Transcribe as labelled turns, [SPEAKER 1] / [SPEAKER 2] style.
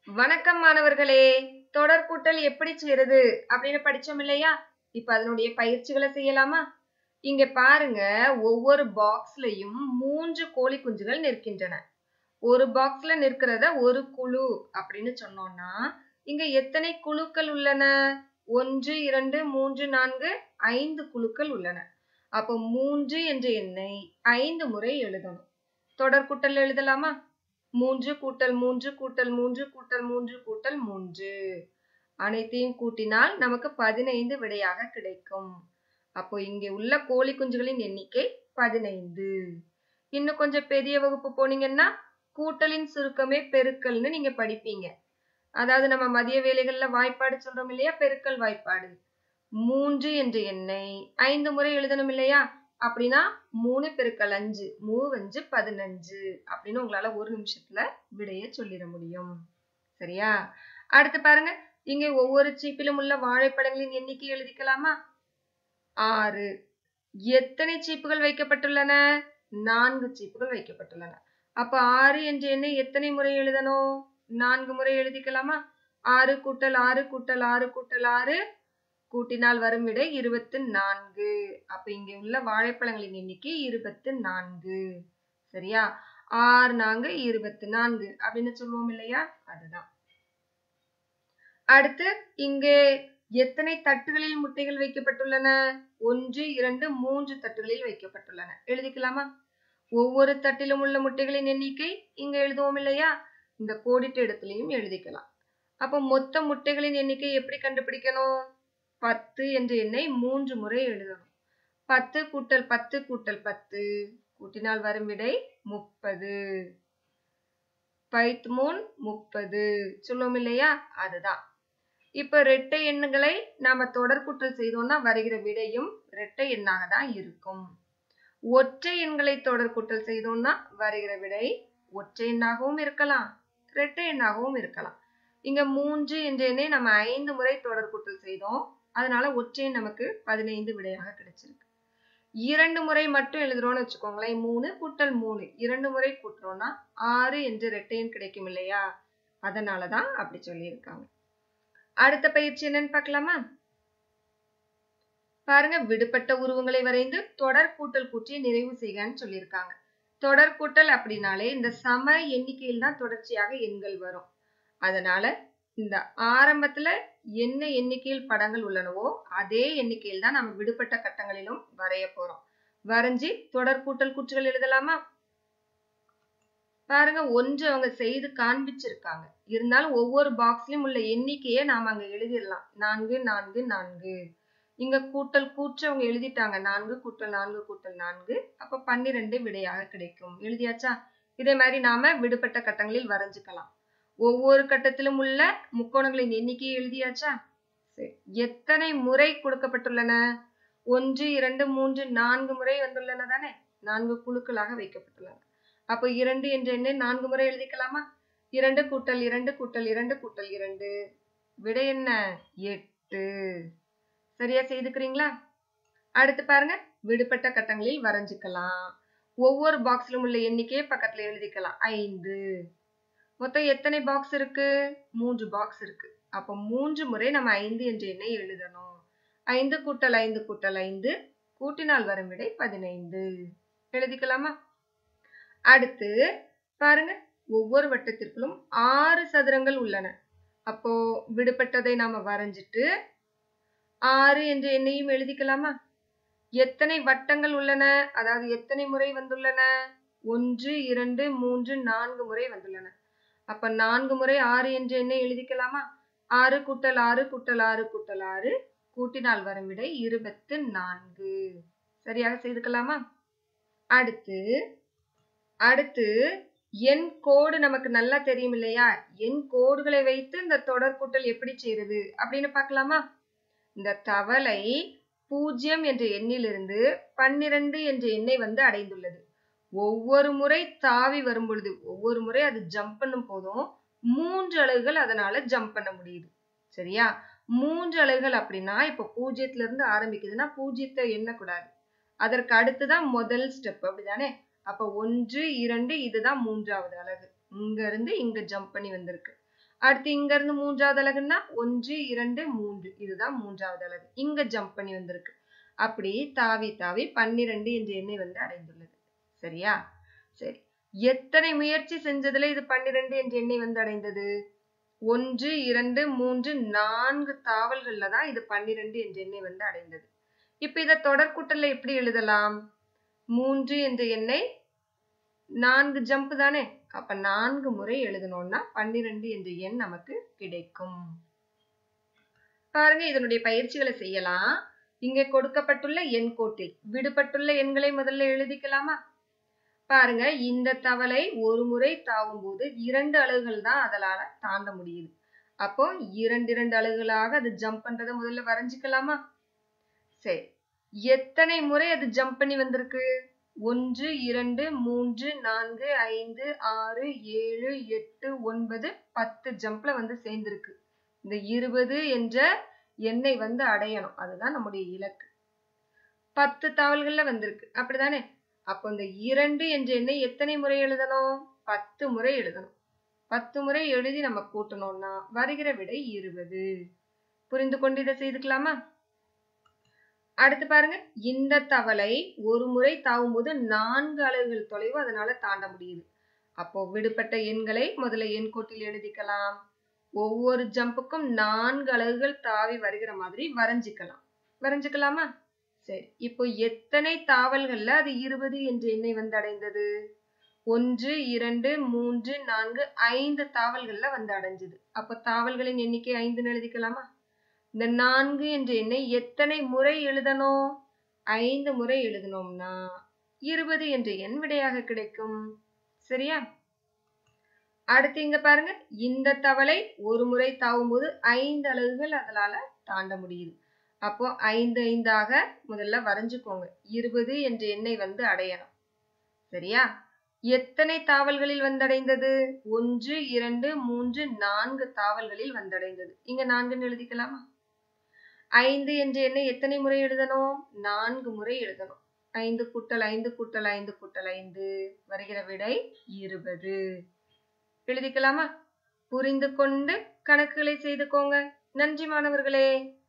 [SPEAKER 1] வணக்கம் மாணவர்களே தொடர் கூட்டல் எப்படி செய்யறது அப்படின்னு படிச்சோம் இல்லையா இப்ப அதனுடைய பயிற்சிகளை செய்யலாமா இங்க பாருங்க ஒவ்வொரு பாக்ஸ்லயும் மூன்று கோழி குஞ்சுகள் நிற்கின்றன ஒரு பாக்ஸ்ல நிற்கிறத ஒரு குழு அப்படின்னு சொன்னோம்னா இங்க எத்தனை குழுக்கள் உள்ளன ஒன்று இரண்டு மூன்று நான்கு ஐந்து குழுக்கள் உள்ளன அப்போ மூன்று என்ற எண்ணை ஐந்து முறை எழுதணும் தொடர் கூட்டல் எழுதலாமா மூன்று கூட்டல் மூன்று கூட்டல் மூன்று கூட்டல் மூன்று கூட்டல் மூன்று அனைத்தையும் கூட்டினால் நமக்கு பதினைந்து விடையாக கிடைக்கும் அப்போ இங்கே உள்ள கோழி குஞ்சுகளின் எண்ணிக்கை பதினைந்து இன்னும் கொஞ்சம் பெரிய வகுப்பு போனீங்கன்னா கூட்டலின் சுருக்கமே பெருக்கல்னு நீங்க படிப்பீங்க அதாவது நம்ம மதிய வேலைகள்ல வாய்ப்பாடு சொல்றோம் இல்லையா பெருக்கல் வாய்ப்பாடு மூன்று என்ற எண்ணை ஐந்து முறை எழுதணும் இல்லையா அப்படின்னா மூணு பெருக்கல் அஞ்சு மூவஞ்சு பதினஞ்சு அப்படின்னு உங்களால ஒரு நிமிஷத்துல விடைய சொல்லிட முடியும் சரியா அடுத்து பாருங்க இங்க ஒவ்வொரு சீப்பிலும் உள்ள வாழைப்பழங்களின் எண்ணிக்கை எழுதிக்கலாமா ஆறு எத்தனை சீப்புகள் வைக்கப்பட்டுள்ளன நான்கு சீப்புகள் வைக்கப்பட்டுள்ளன அப்ப ஆறு என்ற எண்ணை எத்தனை முறை எழுதணும் நான்கு முறை எழுதிக்கலாமா ஆறு கூட்டல் ஆறு கூட்டல் ஆறு கூட்டல் ஆறு கூட்டினால் வரும் விடை இருபத்து நான்கு அப்ப இங்க உள்ள வாழைப்பழங்களின் எண்ணிக்கை இருபத்து நான்கு சரியா ஆறு நான்கு இருபத்து நான்கு அப்படின்னு சொல்லுவோம் இல்லையா அதுதான் அடுத்து இங்கே எத்தனை தட்டுகளில் முட்டைகள் வைக்கப்பட்டுள்ளன ஒன்று இரண்டு மூன்று தட்டுகளில் வைக்கப்பட்டுள்ளன எழுதிக்கலாமா ஒவ்வொரு தட்டிலும் உள்ள முட்டைகளின் எண்ணிக்கை இங்க எழுதுவோம் இல்லையா இந்த கோடிட்ட இடத்துலயும் எழுதிக்கலாம் அப்ப மொத்த முட்டைகளின் எண்ணிக்கை எப்படி கண்டுபிடிக்கணும் பத்து என்ற எண்ணை மூன்று முறை எழுதணும் பத்து கூட்டல் பத்து கூட்டல் பத்து கூட்டினால் வரும் விடை முப்பது பைத் மூன் முப்பது சொல்லுவோம் இல்லையா அதுதான் இப்ப இரட்டை எண்ணுகளை நாம தொடர் கூட்டல் செய்தோம்னா வருகிற விடையும் இரட்டை எண்ணாக தான் இருக்கும் ஒற்றை எண்களை தொடர் கூட்டல் செய்தோம்னா வருகிற விடை ஒற்றை எண்ணாகவும் இருக்கலாம் இரட்டை எண்ணாகவும் இருக்கலாம் இங்க மூன்று என்ற எண்ணை நம்ம ஐந்து முறை தொடர் கூட்டல் செய்தோம் அதனால ஒற்றை நமக்கு பதினைந்து விடையாக கிடைச்சிருக்கு இரண்டு முறை மட்டும் எழுதுறோம்னு வச்சுக்கோங்களேன் மூணு கூட்டல் மூணு இரண்டு முறை கூட்டுறோம்னா ஆறு என்று இரட்டையன் கிடைக்கும் இல்லையா அதனாலதான் அப்படி சொல்லியிருக்காங்க அடுத்த பயிற்சி என்னன்னு பார்க்கலாமா பாருங்க விடுபட்ட உருவங்களை வரைந்து தொடர் கூட்டல் கூற்றி நிறைவு செய்கன்னு சொல்லியிருக்காங்க தொடர் கூட்டல் அப்படின்னாலே இந்த சம எண்ணிக்கையில் தான் தொடர்ச்சியாக எண்கள் வரும் அதனால இந்த ஆரம்பத்துல என்ன எண்ணிக்கையில் படங்கள் உள்ளனவோ அதே எண்ணிக்கையில் தான் நம்ம விடுபட்ட கட்டங்களிலும் வரைய போறோம் வரைஞ்சி தொடர் கூட்டல் கூற்றுகள் எழுதலாமா பாருங்க ஒன்று அவங்க செய்து காண்பிச்சிருக்காங்க இருந்தாலும் ஒவ்வொரு பாக்ஸ்லயும் உள்ள எண்ணிக்கையை நாம அங்க எழுதிடலாம் நான்கு நான்கு நான்கு இங்க கூட்டல் கூற்று அவங்க எழுதிட்டாங்க நான்கு கூட்டல் நான்கு கூட்டல் நான்கு அப்ப பன்னிரெண்டு விடையாக கிடைக்கும் எழுதியாச்சா இதே மாதிரி நாம விடுபட்ட கட்டங்களில் வரைஞ்சுக்கலாம் ஒவ்வொரு கட்டத்திலும் உள்ள முக்கோணங்களின் எண்ணிக்கையை எழுதியாச்சா சரி எத்தனை முறை கொடுக்கப்பட்டுள்ளன ஒன்று இரண்டு மூன்று நான்கு முறை வந்துள்ளன தானே நான்கு குழுக்களாக வைக்கப்பட்டுள்ளன அப்போ இரண்டு என்ற எண்ணை நான்கு முறை எழுதிக்கலாமா இரண்டு கூட்டல் இரண்டு கூட்டல் இரண்டு கூட்டல் இரண்டு விடை என்ன எட்டு சரியா செய்துக்கிறீங்களா அடுத்து பாருங்க விடுபட்ட கட்டங்களில் வரைஞ்சுக்கலாம் ஒவ்வொரு பாக்ஸ்லும் உள்ள எண்ணிக்கையை பக்கத்துல எழுதிக்கலாம் ஐந்து மொத்தம் எத்தனை பாக்ஸ் இருக்கு மூன்று பாக்ஸ் இருக்கு அப்போ மூன்று முறை நம்ம ஐந்து என்ற எண்ணை எழுதணும் ஐந்து கூட்டல் ஐந்து கூட்டல் ஐந்து கூட்டினால் வரும் விடை பதினைந்து எழுதிக்கலாமா அடுத்து பாருங்க ஒவ்வொரு வட்டத்திற்குள்ளும் ஆறு சதுரங்கள் உள்ளன அப்போ விடுபட்டதை நாம வரைஞ்சிட்டு ஆறு என்ற எண்ணையும் எழுதிக்கலாமா எத்தனை வட்டங்கள் உள்ளன அதாவது எத்தனை முறை வந்துள்ளன ஒன்று இரண்டு மூன்று நான்கு முறை வந்துள்ளன அப்ப நான்கு முறை ஆறு என்ற எண்ணை எழுதிக்கலாமா ஆறு கூட்டல் ஆறு கூட்டல் ஆறு கூட்டல் ஆறு கூட்டினால் வரும் விடை இருபத்து நான்கு சரியாக செய்துக்கலாமா அடுத்து அடுத்து என் கோடு நமக்கு நல்லா தெரியும் இல்லையா என் கோடுகளை வைத்து இந்த தொடர் கூட்டல் எப்படி செய்யறது அப்படின்னு பார்க்கலாமா இந்த தவளை பூஜ்ஜியம் என்ற எண்ணிலிருந்து பன்னிரண்டு என்ற எண்ணை வந்து அடைந்துள்ளது ஒவ்வொரு முறை தாவி வரும் பொழுது ஒவ்வொரு முறை அது ஜம்ப் பண்ணும் போதும் மூன்று அலகுகள் அதனால ஜம்ப் பண்ண முடியுது சரியா மூன்று அலகுகள் அப்படின்னா இப்ப பூஜ்ஜியத்துல இருந்து ஆரம்பிக்குதுன்னா பூஜ்ஜியத்தை எண்ணக்கூடாது அதற்கு அடுத்துதான் முதல் ஸ்டெப் அப்படிதானே அப்ப ஒன்று இரண்டு இதுதான் மூன்றாவது அலகு இங்க இருந்து இங்க ஜம்ப் பண்ணி வந்திருக்கு அடுத்து இங்க இருந்து மூன்றாவது அலகுன்னா ஒன்று இரண்டு மூன்று இதுதான் மூன்றாவது அலகு இங்க ஜம்ப் பண்ணி வந்திருக்கு அப்படி தாவி தாவி பன்னிரண்டு என்ற எண்ணை வந்து அடைந்துள்ளது சரியா சரி எத்தனை முயற்சி செஞ்சதுல இது பன்னிரண்டு என்ற எண்ணை வந்து அடைந்தது ஒன்று இரண்டு மூன்று நான்கு தாவல்கள்ல தான் இது பன்னிரண்டு என்ற எண்ணை வந்து அடைந்தது இப்ப இத தொடர்கூட்டல்ல எப்படி எழுதலாம் மூன்று என்ற எண்ணை நான்கு ஜம்ப் தானே அப்ப நான்கு முறை எழுதணும்னா பன்னிரண்டு என்ற எண் நமக்கு கிடைக்கும் பாருங்க இதனுடைய பயிற்சிகளை செய்யலாம் இங்கே கொடுக்கப்பட்டுள்ள எண் கோட்டில் விடுபட்டுள்ள எண்களை முதல்ல எழுதிக்கலாமா பாருங்க இந்த தவளை ஒரு முறை தாவும் போது இரண்டு அலகுகள் தான் அதனால தாண்ட முடியுது அப்போ இரண்டு இரண்டு அலகுகளாக அது ஜம்ப் பண்றதை முதல்ல வரைஞ்சுக்கலாமா சரி எத்தனை முறை அது ஜம்ப் பண்ணி வந்திருக்கு ஒன்று இரண்டு மூன்று நான்கு ஐந்து ஆறு ஏழு எட்டு ஒன்பது பத்து ஜம்ப்ல வந்து சேர்ந்திருக்கு இந்த இருபது என்ற எண்ணை வந்து அடையணும் அதுதான் நம்முடைய இலக்கு பத்து தாவல்கள்ல வந்திருக்கு அப்படிதானே அப்போ இந்த இரண்டு என்ற எண்ணை எத்தனை முறை எழுதணும் பத்து முறை எழுதணும் பத்து முறை எழுதி நம்ம கூட்டணும்னா வருகிற விடை இருபது புரிந்து கொண்டு இதை செய்துக்கலாமா அடுத்து பாருங்க இந்த தவளை ஒரு முறை தாவும் போது நான்கு அலகுகள் தொலைவு அதனால தாண்ட முடியுது அப்போ விடுபட்ட எண்களை முதல்ல எண் கோட்டில் எழுதிக்கலாம் ஒவ்வொரு ஜம்புக்கும் நான்கு அலகுகள் தாவி வருகிற மாதிரி வரைஞ்சிக்கலாம் வரைஞ்சுக்கலாமா சரி இப்போ எத்தனை தாவல்கள்ல அது இருபது என்ற எண்ணை வந்து அடைந்தது ஒன்று இரண்டு மூன்று நான்கு ஐந்து தாவல்கள்ல வந்து அடைஞ்சது அப்போ தாவல்களின் எண்ணிக்கை ஐந்துன்னு எழுதிக்கலாமா இந்த நான்கு என்ற எண்ணை எத்தனை முறை எழுதணும் ஐந்து முறை எழுதணும்னா இருபது என்ற எண் விடையாக கிடைக்கும் சரியா அடுத்து இங்க பாருங்க இந்த தவளை ஒரு முறை தாவும் போது ஐந்து அலகுகள் அதனால தாண்ட முடியுது அப்போ ஐந்து ஐந்தாக முதல்ல வரைஞ்சுக்கோங்க இருபது என்ற எண்ணை வந்து அடையணும் சரியா எத்தனை தாவல்களில் வந்தடைந்தது ஒன்று இரண்டு மூன்று நான்கு தாவல்களில் வந்தடைந்தது இங்க நான்குன்னு எழுதிக்கலாமா ஐந்து என்ற எண்ணை எத்தனை முறை எழுதணும் நான்கு முறை எழுதணும் ஐந்து கூட்டல் ஐந்து கூட்டல் ஐந்து கூட்டல் ஐந்து வருகிற விடை இருபது எழுதிக்கலாமா புரிந்து கொண்டு கணக்குகளை செய்துக்கோங்க நன்றி மாணவர்களே